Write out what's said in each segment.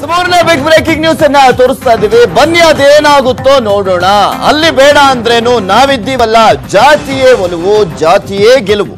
ಮೂರನೇ big breaking news ಅನ್ನ ತೋರಿಸ್ತಾ ಇದೀವಿ ಬನ್ನಿ ಅದೇನಾಗುತ್ತೋ ನೋಡೋಣ ಅಲ್ಲಿ ಬೇಡ ಅಂದ್ರೇನು ನಾವಿದ್ದೀವಲ್ಲ ಜಾತಿಯೇ ಒಲವು ಜಾತಿಯೇ ಗೆಲುವು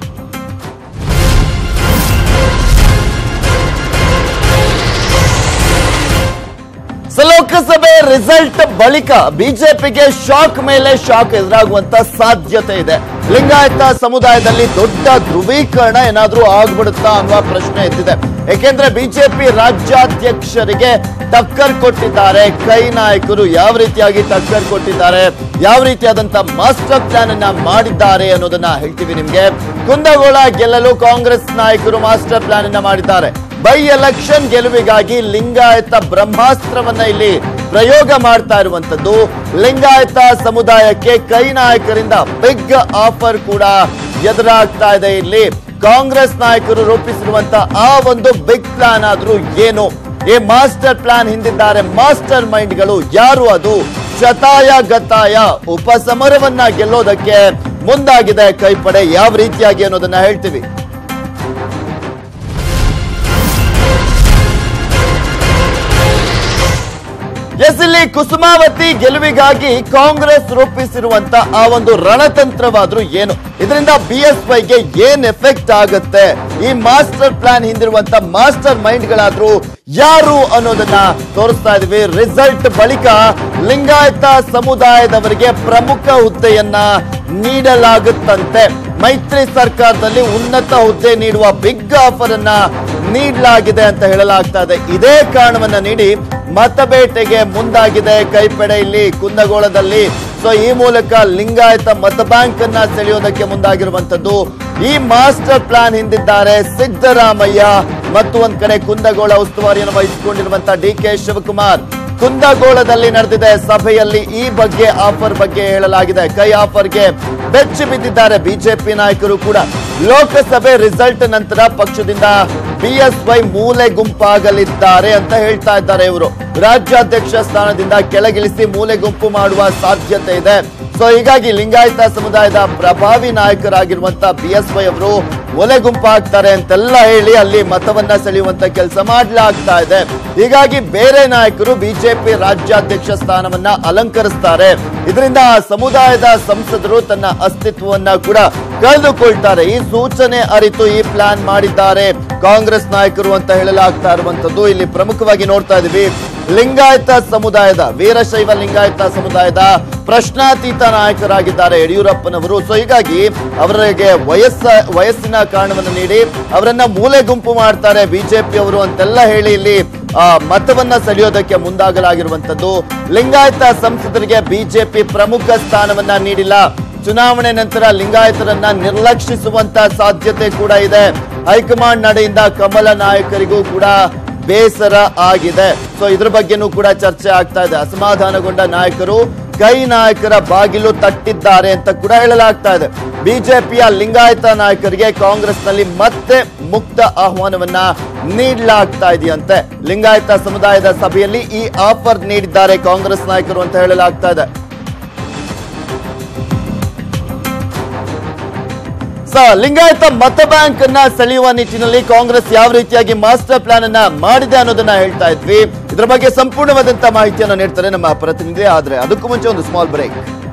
ಸೊ ಲೋಕಸಭೆ ರಿಸಲ್ಟ್ ಬಳಿಕ ಬಿಜೆಪಿಗೆ ಶಾಕ್ ಮೇಲೆ ಶಾಕ್ ಎದುರಾಗುವಂತ ಸಾಧ್ಯತೆ ಇದೆ ಲಿಂಗಾಯತ ಸಮುದಾಯದಲ್ಲಿ ದೊಡ್ಡ ಧ್ರುವೀಕರಣ ಏನಾದ್ರೂ ಆಗ್ಬಿಡುತ್ತಾ ಅನ್ನುವ ಪ್ರಶ್ನೆ ಎದ್ದಿದೆ ಯಾಕೆಂದ್ರೆ ಬಿಜೆಪಿ ರಾಜ್ಯಾಧ್ಯಕ್ಷರಿಗೆ ಟಕ್ಕರ್ ಕೊಟ್ಟಿದ್ದಾರೆ ಕೈ ನಾಯಕರು ಯಾವ ರೀತಿಯಾಗಿ ಟಕ್ಕರ್ ಕೊಟ್ಟಿದ್ದಾರೆ ಯಾವ ರೀತಿಯಾದಂತ ಮಾಸ್ಟರ್ ಪ್ಲಾನ್ ಅನ್ನ ಮಾಡಿದ್ದಾರೆ ಅನ್ನೋದನ್ನ ಹೇಳ್ತೀವಿ ನಿಮ್ಗೆ ಕುಂದಗೋಳ ಗೆಲ್ಲಲು ಕಾಂಗ್ರೆಸ್ ನಾಯಕರು ಮಾಸ್ಟರ್ ಪ್ಲಾನ್ ಅನ್ನ ಮಾಡಿದ್ದಾರೆ ಬೈ ಎಲೆಕ್ಷನ್ ಗೆಲುವಿಗಾಗಿ ಲಿಂಗಾಯತ ಬ್ರಹ್ಮಾಸ್ತ್ರವನ್ನ ಇಲ್ಲಿ ಪ್ರಯೋಗ ಮಾಡ್ತಾ ಇರುವಂತದ್ದು ಲಿಂಗಾಯತ ಸಮುದಾಯಕ್ಕೆ ಕೈ ನಾಯಕರಿಂದ ಬಿಗ್ ಆಫರ್ ಕೂಡ ಎದುರಾಗ್ತಾ ಇದೆ ಇಲ್ಲಿ ಕಾಂಗ್ರೆಸ್ ನಾಯಕರು ರೂಪಿಸಿರುವಂತ ಆ ಒಂದು ಬಿಗ್ ಪ್ಲಾನ್ ಆದ್ರೂ ಏನು ಈ ಮಾಸ್ಟರ್ ಪ್ಲಾನ್ ಹಿಂದಿದ್ದಾರೆ ಮಾಸ್ಟರ್ ಮೈಂಡ್ಗಳು ಯಾರು ಅದು ಶತಾಯ ಗತಾಯ ಉಪಸಮರವನ್ನ ಗೆಲ್ಲೋದಕ್ಕೆ ಮುಂದಾಗಿದೆ ಕೈಪಡೆ ಯಾವ ರೀತಿಯಾಗಿ ಅನ್ನೋದನ್ನ ಹೇಳ್ತೀವಿ ಎಸ್ ಇಲ್ಲಿ ಕುಸುಮಾವತಿ ಗೆಲುವಿಗಾಗಿ ಕಾಂಗ್ರೆಸ್ ರೂಪಿಸಿರುವಂತ ಆ ಒಂದು ರಣತಂತ್ರವಾದ್ರೂ ಏನು ಇದರಿಂದ ಬಿ ಎಸ್ ವೈಗೆ ಏನ್ ಎಫೆಕ್ಟ್ ಆಗುತ್ತೆ ಈ ಮಾಸ್ಟರ್ ಪ್ಲಾನ್ ಹಿಂದಿರುವಂತ ಮಾಸ್ಟರ್ ಮೈಂಡ್ಗಳಾದ್ರೂ ಯಾರು ಅನ್ನೋದನ್ನ ತೋರಿಸ್ತಾ ಇದೀವಿ ರಿಸಲ್ಟ್ ಬಳಿಕ ಲಿಂಗಾಯತ ಸಮುದಾಯದವರಿಗೆ ಪ್ರಮುಖ ಹುದ್ದೆಯನ್ನ ನೀಡಲಾಗುತ್ತಂತೆ ಮೈತ್ರಿ ಸರ್ಕಾರದಲ್ಲಿ ಉನ್ನತ ಹುದ್ದೆ ನೀಡುವ ಬಿಗ್ ಆಫರ್ ಅನ್ನ ನೀಡಲಾಗಿದೆ ಅಂತ ಹೇಳಲಾಗ್ತಾ ಇದೆ ಇದೇ ಕಾರಣವನ್ನ ನೀಡಿ ಮತಬೇಟೆಗೆ ಮುಂದಾಗಿದೆ ಕೈಪಡೆ ಇಲ್ಲಿ ಕುಂದಗೋಳದಲ್ಲಿ ಸೊ ಈ ಮೂಲಕ ಲಿಂಗಾಯತ ಮತ ಬ್ಯಾಂಕ್ ಅನ್ನ ಸೆಳೆಯೋದಕ್ಕೆ ಮುಂದಾಗಿರುವಂತದ್ದು ಈ ಮಾಸ್ಟರ್ ಪ್ಲಾನ್ ಹಿಂದಿದ್ದಾರೆ ಸಿದ್ದರಾಮಯ್ಯ ಮತ್ತು ಒಂದ್ ಕಡೆ ಕುಂದಗೋಳ ಉಸ್ತುವಾರಿಯನ್ನು ವಹಿಸಿಕೊಂಡಿರುವಂತಹ ಡಿ ಕೆ ಶಿವಕುಮಾರ್ ಕುಂದಗೋಳದಲ್ಲಿ ನಡೆದಿದೆ ಸಭೆಯಲ್ಲಿ ಈ ಬಗ್ಗೆ ಆಫರ್ ಬಗ್ಗೆ ಹೇಳಲಾಗಿದೆ ಕೈ ಆಫರ್ಗೆ ಬೆಚ್ಚಿ ಬಿದ್ದಿದ್ದಾರೆ ಬಿಜೆಪಿ ನಾಯಕರು ಕೂಡ ಲೋಕಸಭೆ ರಿಸಲ್ಟ್ ನಂತರ ಪಕ್ಷದಿಂದ ಬಿಎಸ್ವೈ ಮೂಲೆ ಗುಂಪಾಗಲಿದ್ದಾರೆ ಅಂತ ಹೇಳ್ತಾ ಇದ್ದಾರೆ ಇವರು ರಾಜ್ಯಾಧ್ಯಕ್ಷ ಸ್ಥಾನದಿಂದ ಕೆಳಗಿಳಿಸಿ ಮೂಲೆ ಗುಂಪು ಮಾಡುವ ಸಾಧ್ಯತೆ ಇದೆ ಸೊ ಹೀಗಾಗಿ ಲಿಂಗಾಯತ ಸಮುದಾಯದ ಪ್ರಭಾವಿ ನಾಯಕರಾಗಿರುವಂತ ಬಿಎಸ್ವೈ ಅವರು ಒಲೆ ಗುಂಪಾಗ್ತಾರೆ ಅಂತೆಲ್ಲ ಹೇಳಿ ಅಲ್ಲಿ ಮತವನ್ನ ಸೆಳೆಯುವಂತ ಕೆಲಸ ಮಾಡ್ಲಾಗ್ತಾ ಇದೆ ಹೀಗಾಗಿ ಬೇರೆ ನಾಯಕರು ಬಿಜೆಪಿ ರಾಜ್ಯಾಧ್ಯಕ್ಷ ಸ್ಥಾನವನ್ನ ಅಲಂಕರಿಸ್ತಾರೆ ಇದರಿಂದ ಆ ಸಮುದಾಯದ ಸಂಸದರು ತನ್ನ ಅಸ್ತಿತ್ವವನ್ನ ಕೂಡ ಕಳೆದುಕೊಳ್ತಾರೆ ಈ ಸೂಚನೆ ಅರಿತು ಈ ಪ್ಲಾನ್ ಮಾಡಿದ್ದಾರೆ ಕಾಂಗ್ರೆಸ್ ನಾಯಕರು ಅಂತ ಹೇಳಲಾಗ್ತಾ ಇರುವಂತದ್ದು ಇಲ್ಲಿ ಪ್ರಮುಖವಾಗಿ ನೋಡ್ತಾ ಇದೀವಿ ಲಿಂಗಾಯತ ಸಮುದಾಯದ ವೀರಶೈವ ಲಿಂಗಾಯತ ಸಮುದಾಯದ ಪ್ರಶ್ನಾತೀತ ನಾಯಕರಾಗಿದ್ದಾರೆ ಯಡಿಯೂರಪ್ಪನವರು ಸೊ ಹೀಗಾಗಿ ಅವರಿಗೆ ವಯಸ್ಸ ವಯಸ್ಸಿನ ಕಾರಣವನ್ನು ನೀಡಿ ಅವರನ್ನ ಮೂಲೆ ಗುಂಪು ಮಾಡ್ತಾರೆ ಬಿಜೆಪಿ ಅವರು ಅಂತೆಲ್ಲ ಹೇಳಿ ಇಲ್ಲಿ ಆ, ಮತವನ್ನ ಸೆಳೆಯೋದಕ್ಕೆ ಮುಂದಾಗಲಾಗಿರುವಂತದ್ದು ಲಿಂಗಾಯತ ಸಂಸದರಿಗೆ ಬಿಜೆಪಿ ಪ್ರಮುಖ ಸ್ಥಾನವನ್ನ ನೀಡಿಲ್ಲ ಚುನಾವಣೆ ನಂತರ ಲಿಂಗಾಯತರನ್ನ ನಿರ್ಲಕ್ಷಿಸುವಂತ ಸಾಧ್ಯತೆ ಕೂಡ ಇದೆ ಹೈಕಮಾಂಡ್ ನಡೆಯಿಂದ ಕಮಲ ನಾಯಕರಿಗೂ ಕೂಡ ಬೇಸರ ಆಗಿದೆ ಸೊ ಇದ್ರ ಬಗ್ಗೆನೂ ಕೂಡ ಚರ್ಚೆ ಆಗ್ತಾ ಇದೆ ಅಸಮಾಧಾನಗೊಂಡ ನಾಯಕರು ಕೈ ನಾಯಕರ ಬಾಗಿಲು ತಟ್ಟಿದ್ದಾರೆ ಅಂತ ಕೂಡ ಹೇಳಲಾಗ್ತಾ ಇದೆ ಬಿಜೆಪಿಯ ಲಿಂಗಾಯತ ನಾಯಕರಿಗೆ ಕಾಂಗ್ರೆಸ್ನಲ್ಲಿ ಮತ್ತೆ ಮುಕ್ತ ಆಹ್ವಾನವನ್ನ ನೀಡಲಾಗ್ತಾ ಇದೆಯಂತೆ ಲಿಂಗಾಯತ ಸಮುದಾಯದ ಸಭೆಯಲ್ಲಿ ಈ ಆಫರ್ ನೀಡಿದ್ದಾರೆ ಕಾಂಗ್ರೆಸ್ ನಾಯಕರು ಅಂತ ಹೇಳಲಾಗ್ತಾ ಇದೆ ಸ ಲಿಂಗಾಯತ ಮತ ಬ್ಯಾಂಕ್ ಅನ್ನ ಸೆಳೆಯುವ ನಿಟ್ಟಿನಲ್ಲಿ ಕಾಂಗ್ರೆಸ್ ಯಾವ ರೀತಿಯಾಗಿ ಮಾಸ್ಟರ್ ಪ್ಲಾನ್ ಅನ್ನ ಮಾಡಿದೆ ಅನ್ನೋದನ್ನ ಹೇಳ್ತಾ ಇದ್ವಿ ಇದ್ರ ಬಗ್ಗೆ ಸಂಪೂರ್ಣವಾದಂತ ಮಾಹಿತಿಯನ್ನು ನೀಡ್ತಾರೆ ನಮ್ಮ ಪ್ರತಿನಿಧಿ ಆದ್ರೆ ಅದಕ್ಕೂ ಮುಂಚೆ ಒಂದು ಸ್ಮಾಲ್ ಬ್ರೇಕ್